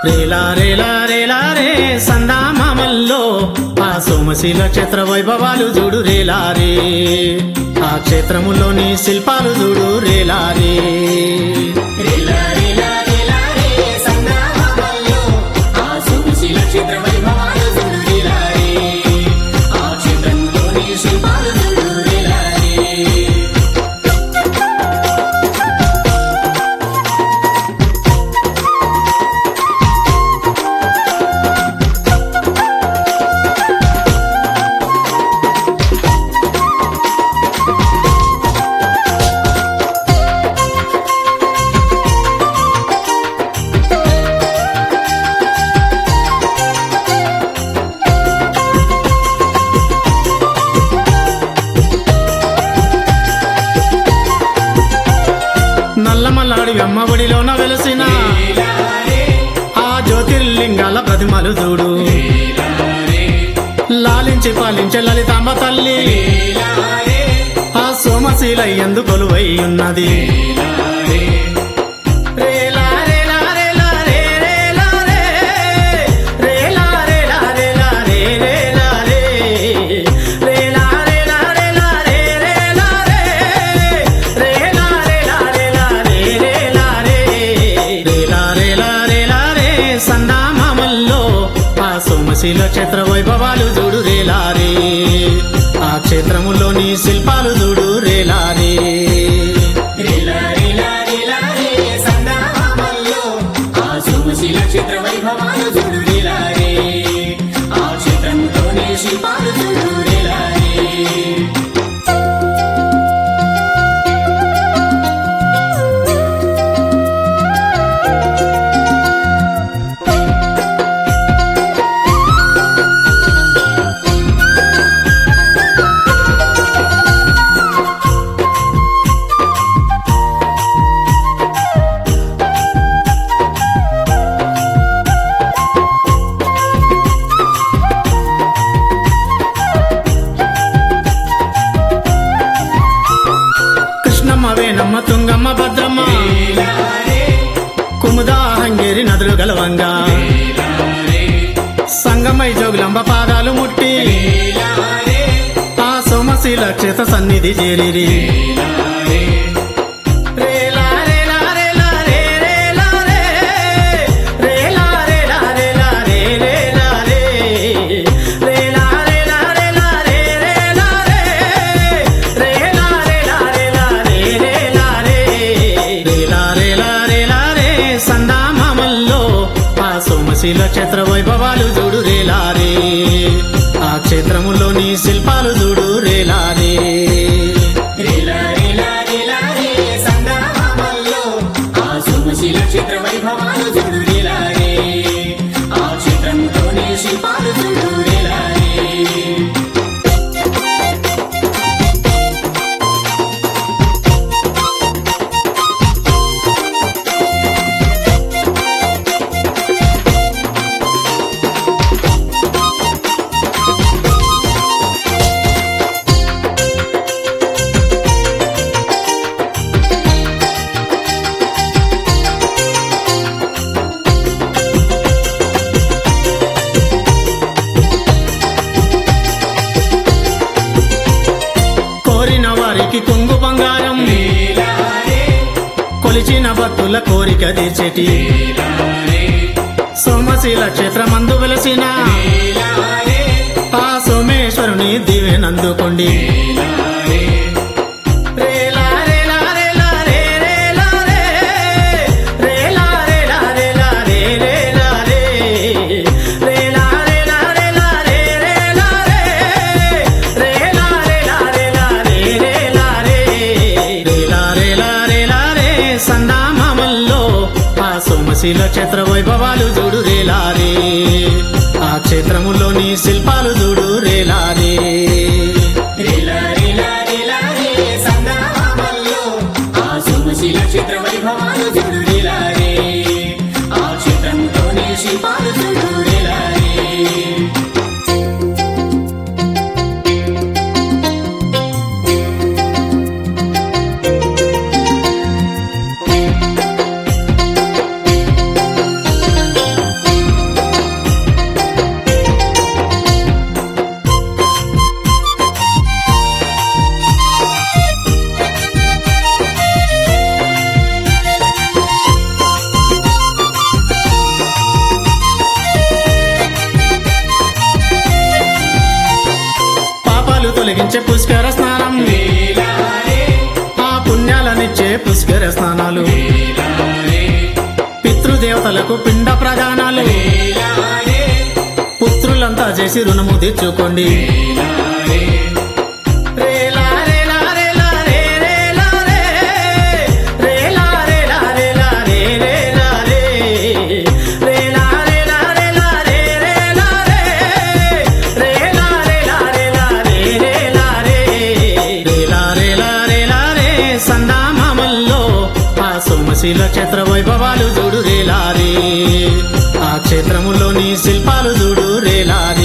రేలా రేలా రేలా రే సందామామల్లో ఆ సోమశీల క్షేత్ర వైభవాలు చూడు రేలా రే ఆ క్షేత్రములోని శిల్పాలు చూడు రేలా రే రేలా రేలా రేలా రే సంగ్రామాల్లో ఆ సోమశీల క్షేత్ర వైభవాలు చూడు రేలా రే ఆ క్షేత్రంలోని శిల్పాలు చూడు రేలా రే నల్లమల్లాడి అమ్మఒడిలోన వెలసిన ఆ జ్యోతిర్లింగాల ప్రతిమలు చూడు లాలించి పాలించే లలితాంబ తల్లి ఆ సోమశీల ఎందు కొలువై ఉన్నది రేలా రేలా రేలా రే రేలా రే. రేలా రేలా రేలా రే రేలా రే. రేలా రేలా రేలా రే రేలా రే. రేలా రేలా రేలా రే రేలా రే. రేలా రేలా రేలా రే సందామామల్లో ఆ సోమశీల క్షేత్ర వైభవాలు చూడు రేలా రే ఆ క్షేత్రములోని శిల్పాలు చూడు రేలా రే రేలా రేలా రేలా రే సంగ్రామాల్లో ఆ సోమశీల క్షేత్ర వైభవాలు చూడు రేలా రే ఆ క్షేత్రంలోని శిల్పాలు చూడు రేలా రే కృష్ణమ్మ వేణమ్మ తుంగమ్మ భద్రమ్మ కుముదా హంగేరి నదులు గలవంగా సంగమై జోగులంబ పాదాలు ముట్టి ఆ సోమశీల క్షేత్ర సన్నిధి చేరిరి రేలా రేలా రేలా రే రేలా రే. రేలా రేలా రేలా రే రేలా రే. రేలా రేలా రేలా రే రేలా రే. రేలా రేలా రేలా రే రేలా రే. రేలా రేలా రేలా రే సందామామల్లో ఆ సోమశీల క్షేత్ర వైభవాలు చూడు రేలా రే ఆ క్షేత్రములోని శిల్పాలు చూడు రేలా రే రేలా రేలా రేలా రే సంగ్రామాల్లో ఆ సోమశీల క్షేత్ర వైభవాలు చూడు రేలా రే ఆ క్షేత్రంలోని శిల్పాలు చూడు రేలా రే కోరిన వారికి కొంగు బంగారం కొలిచిన భక్తుల కోరిక తీర్చేటి సోమశీల క్షేత్రమందు వెలసిన ఆ సోమేశ్వరుని దివెనందుకోండి రేలా రేలా రేలా రే రేలా రే. రేలా రేలా రేలా రే రేలా రే. రేలా రేలా రేలా రే రేలా రే. రేలా రేలా రేలా రే రేలా రే. రేలా రేలా రేలా రే సందామామల్లో ఆ సోమశీల క్షేత్ర వైభవాలు చూడు రేలా రే ఆ క్షేత్రములోని శిల్పాలు చూడు రేలా రే రేలా రేలా రేలా రే సంగ్రామాల్లో ఆ సోమశీల క్షేత్ర వైభవాలు చూడు రేలా రే ఆ క్షేత్రంలోని శిల్పాలు చూడు రేలా రే పుణ్యాలనిచ్చే పుష్కర స్నానం రేలారే ఆ పుణ్యాలనిచ్చే పుష్కర స్నానాలు రేలారే పితృదేవతలకు పిండ ప్రదానాలు రేలారే పుత్రులంతా చేసి రుణము తెచ్చుకోండి రేలారే రేలా రేలా రేలా రే రేలా రే. రేలా రేలా రేలా రే రేలా రే. రేలా రేలా రేలా రే రేలా రే. రేలా రేలా రేలా రే రేలా రే. రేలా రేలా రేలా రే సందామామల్లో ఆ సోమశీల క్షేత్ర వైభవాలు చూడు రేలారే ఆ క్షేత్రములోని శిల్పాలు చూడు రేలారే